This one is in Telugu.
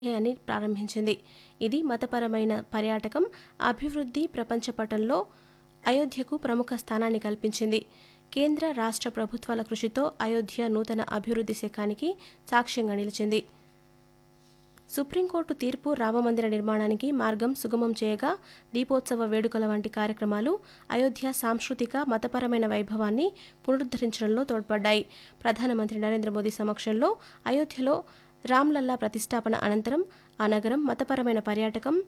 అని ప్రారంభించింది ఇది మతపరమైన పర్యాటకం అభివృద్ధి ప్రపంచ పటంలో అయోధ్యకు ప్రముఖ స్థానాన్ని కల్పించింది కేంద్ర రాష్ట్ర ప్రభుత్వాల కృషితో అయోధ్య నూతన అభివృద్ధి శకానికి సాక్ష్యంగా నిలిచింది సుప్రీంకోర్టు తీర్పు రామమందిర నిర్మాణానికి మార్గం సుగమం చేయగా దీపోత్సవ వేడుకల వంటి కార్యక్రమాలు అయోధ్య సాంస్కృతిక మతపరమైన వైభవాన్ని పునరుద్ధరించడంలో తోడ్పడ్డాయి ప్రధానమంత్రి నరేంద్ర మోదీ సమక్షంలో అయోధ్యలో రామ్లల్లా ప్రతిష్టాపన అనంతరం ఆ నగరం మతపరమైన పర్యాటకం